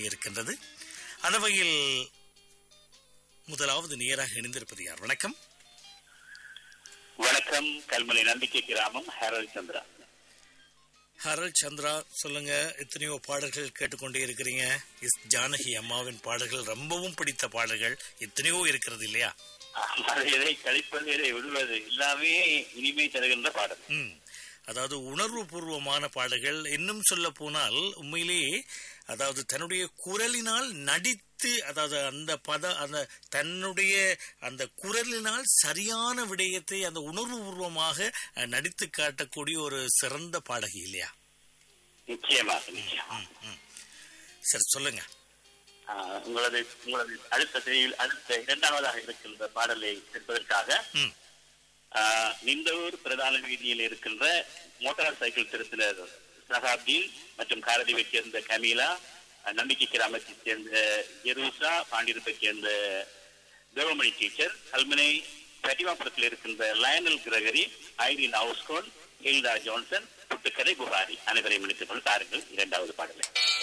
இருக்கின்றது அந்த வகையில் முதலாவது நேராக இணைந்திருப்பது யார் வணக்கம் வணக்கம் கல்முனை நம்பிக்கை கிராமம் ஹேரல் சந்திரா ஹரல் சந்திரா சொல்லுங்க எத்தனையோ பாடல்கள் கேட்டுக்கொண்டே இருக்கிறீங்க எஸ் ஜானகி அம்மாவின் பாடல்கள் ரொம்பவும் பிடித்த பாடல்கள் எத்தனையோ இருக்கிறது இல்லையா எதை கழிப்பது எதை விடுவது எல்லாமே இனிமை தருகின்ற பாடல் ம் அதாவது உணர்வு பூர்வமான பாடல்கள் இன்னும் சொல்ல போனால் உண்மையிலேயே அதாவது தன்னுடைய குரலினால் நடித்து அதாவது அந்த பத அந்த தன்னுடைய அந்த குரலினால் சரியான விடயத்தை அந்த உணர்வு பூர்வமாக அஹ், நடித்து காட்டக்கூடிய ஒரு சிறந்த பாடகி இல்லையா நிச்சயமாக நிச்சயமா சரி சொல்லுங்க ஆஹ், உங்களது உங்களது அடுத்த திரையில் அடுத்த இரண்டாவதாக இருக்கின்ற பாடலை கேட்பதற்காக ம் ஆஹ், நிந்தவூர் பிரதான வீதியில் இருக்கின்ற மோட்டார் சைக்கிள் திருத்தினர் சகாப்தீன் மற்றும் காரதீவைச் சேர்ந்த கமீலா ஆஹ், நம்பிக்கை கிராமத்தைச் சேர்ந்த ஜெருசா பாண்டிருப்பைச் சேர்ந்த தேவமணி டீச்சர் கல்முனை பட்டிமாபுரத்தில் இருக்கின்ற லயனல் கிரகரி ஐரின் ஹவுஸ்கோன் ஹில்டா ஜான்சன் புட்டுக்கரை புகாரி அனைவரையும் இணைத்துக் கொண்டு தாருங்கள் இரண்டாவது பாடலை